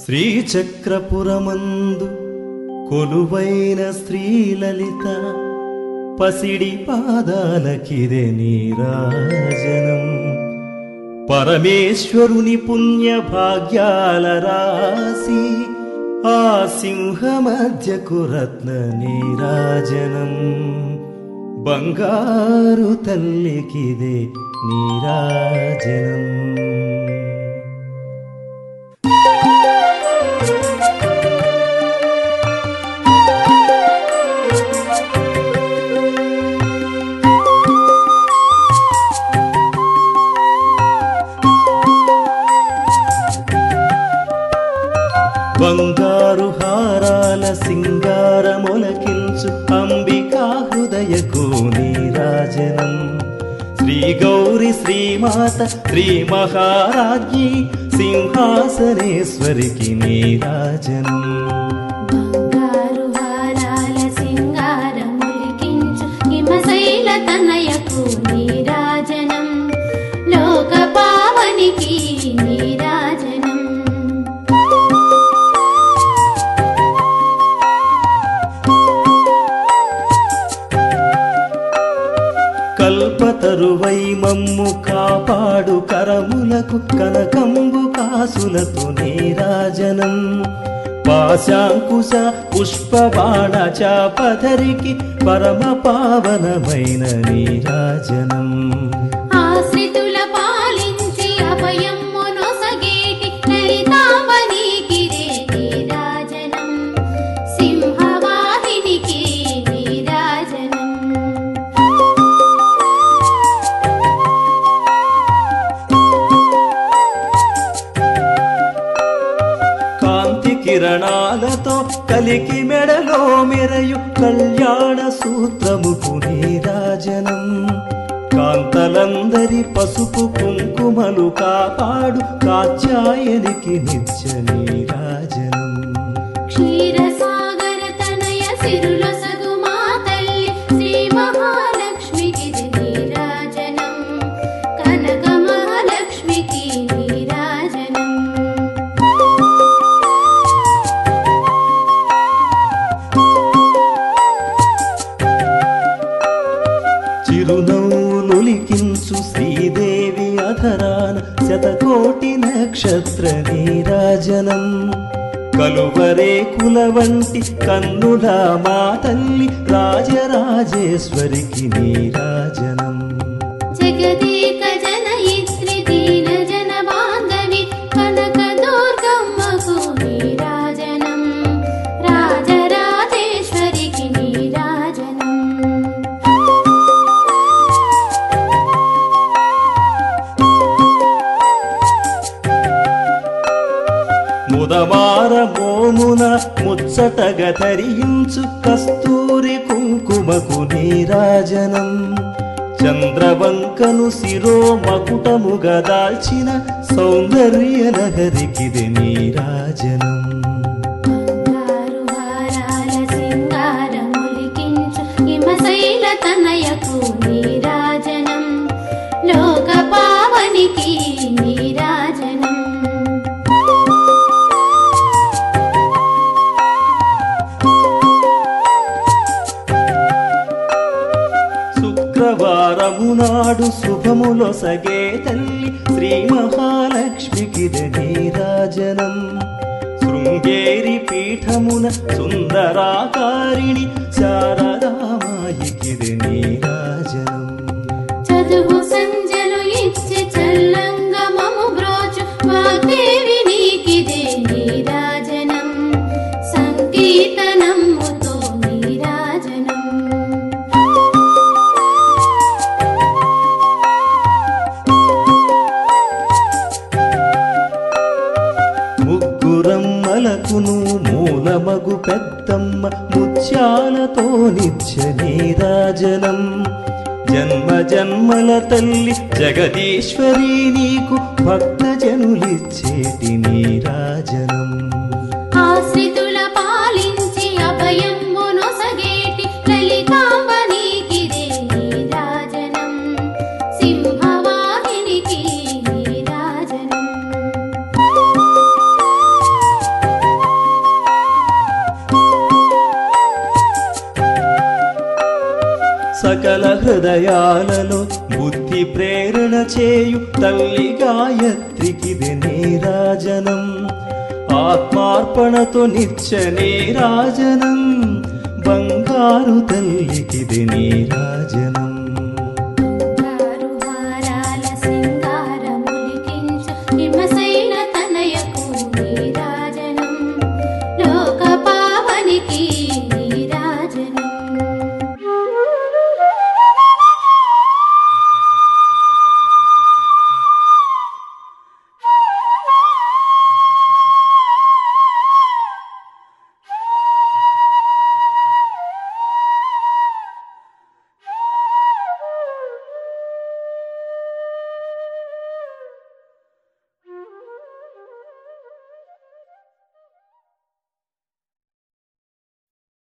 శ్రీచక్రపురమందు కొలువైన శ్రీలలిత పసిడి పాదాలకిదే నీరాజనం పరమేశ్వరుని పుణ్య భాగ్యాల రాసి ఆ సింహ మధ్యకు రత్న నీరాజనం బంగారు తల్లికిదే నీరాజనం బంగారు హారాల సింగార మొలకించు అంబికా హృదయకు నీరాజనం శ్రీ గౌరి శ్రీమాత శ్రీ మహారాజ్ఞి సింహాసనేశ్వరికి నీరాజనం బంగారు హారాల సింగారములికించు హిమశైల తనయకు నీరాజనం లోక పావనికి నీరాజనం కల్పతరువై మమ్ము కాపాడు కరములకు కనకంబు కాసులతో నీరాజనం పాశాంకుశ పుష్పబాణ చాపధరికి పరమ పావనమైన నీరాజనం ఆశ్రితుల పాలించి అభయమ్ము నొసగేటి లలితాంబనీకిదే నీరాజనం సింహవాహినికి నీరాజనం కాంతి కిరణాలతో కలికి మెడలో మెరయు కళ్యాణ సూత్రముకు నీరాజనం కాంతలందరి పసుపు కుంకుమలు కాపాడు కాచాయనికి నిత్య నీరాజనం క్షీరసాగర తనయ సిరులొసగు మా తల్లి శ్రీ మహాలక్ష్మికి నీరాజనం కనక మహాలక్ష్మికి నీరాజనం చిరునవ్వులులికించు శ్రీదేవి అధరాన శతకోటి నక్షత్ర నీరాజనం కలువరే కుల వంటి కన్నుల మా తల్లి రాజరాజేశ్వరికి నీరాజనం జగదేక జనయిత్రి దీన జన బాంధవి కనక దుర్గమ్మకు నీరాజనం రాజరాజేశ్వరికి నీరాజనం ముదమార మోమున ముచ్చటగ ధరించు కస్తూరి కుంకుమకు నీరాజనం చంద్రవంకను శిరో మకుటముగా దాల్చిన సౌందర్య నగరికిది నీరాజనం బంగారు హారాల సింగారములికించు హిమశైల తనయకు నీరాజనం లోక పావనికి నీరాజనం శుక్రవారము నాడు శుభములొసగే తల్లి శ్రీ మహాలక్ష్మికి నీరాజనం శృంగేరి పీఠమున సుందరాకారిణి శారదామాయికి నీరాజనం చదువు సంజలు ఇచ్చి చల్లంగమము బ్రోచు వాగ్దేవి నీకిదే నీరాజనం సంకీర్తనముతో నీరాజనం ముగ్గురమ్మలకును మూలమగు పెద్దమ్మ ముత్యాలతో నిత్య నీరాజనం జన్మ జన్మల తల్లి జగదీశ్వరి నీకు భక్త జనులిచ్చేటి నీరాజనం ఆశ్రితుల పాలించి అభయమ్ము నొసగేటి లలితాంబ నీకిదే నీరాజనం సింహవాహినికి నీరాజనం హృదయాలలో బుద్ధి ప్రేరణ చేయు తల్లి గాయత్రికిది నీరాజనం ఆత్మార్పణతో నిత్య నీరాజనం బంగారు తల్లికిది నీరాజనం